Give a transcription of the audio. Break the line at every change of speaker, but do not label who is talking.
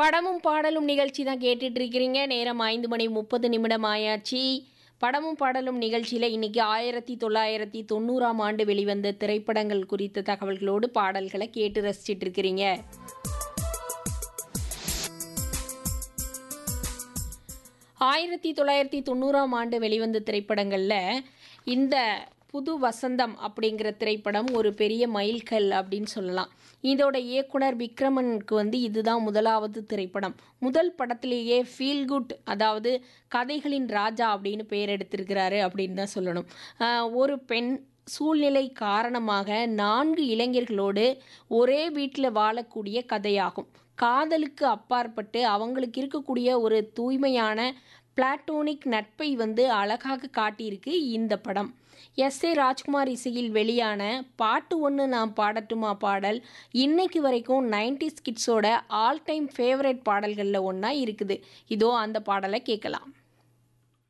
படமும் பாடலும் நிகழ்ச்சி தான் கேட்டுட்டு இருக்கிறீங்க நேரம் ஐந்து மணி முப்பது நிமிடம் ஆயாச்சு படமும் பாடலும் நிகழ்ச்சியில் இன்னைக்கு ஆயிரத்தி தொள்ளாயிரத்தி தொண்ணூறாம் ஆண்டு வெளிவந்த திரைப்படங்கள் குறித்த தகவல்களோடு பாடல்களை கேட்டு ரசிச்சிட்டு இருக்கிறீங்க ஆயிரத்தி தொள்ளாயிரத்தி தொண்ணூறாம் ஆண்டு வெளிவந்த திரைப்படங்களில் இந்த புது வசந்தம் அப்படிங்கிற திரைப்படம் ஒரு பெரிய மைல்கல் அப்படின்னு சொல்லலாம் இதோட இயக்குனர் விக்ரமனுக்கு வந்து இதுதான் முதலாவது திரைப்படம் முதல் படத்திலேயே ஃபீல் குட் அதாவது கதைகளின் ராஜா அப்படின்னு பெயர் எடுத்திருக்கிறாரு அப்படின்னு தான் சொல்லணும் ஆஹ் ஒரு பெண் சூழ்நிலை காரணமாக நான்கு இளைஞர்களோடு ஒரே வீட்டில் வாழக்கூடிய கதையாகும் காதலுக்கு அப்பாற்பட்டு அவங்களுக்கு இருக்கக்கூடிய ஒரு தூய்மையான பிளாட்டோனிக் நட்பை வந்து அழகாக காட்டியிருக்கு இந்த படம் எஸ் ஏ ராஜ்குமார் இசையில் வெளியான பாட்டு ஒன்று நான் பாடட்டுமா பாடல் இன்னைக்கு வரைக்கும் நைன்டிஸ் கிட்ஸோட ஆல் டைம் ஃபேவரட் பாடல்களில் ஒன்றா இருக்குது இதோ அந்த பாடலை கேட்கலாம்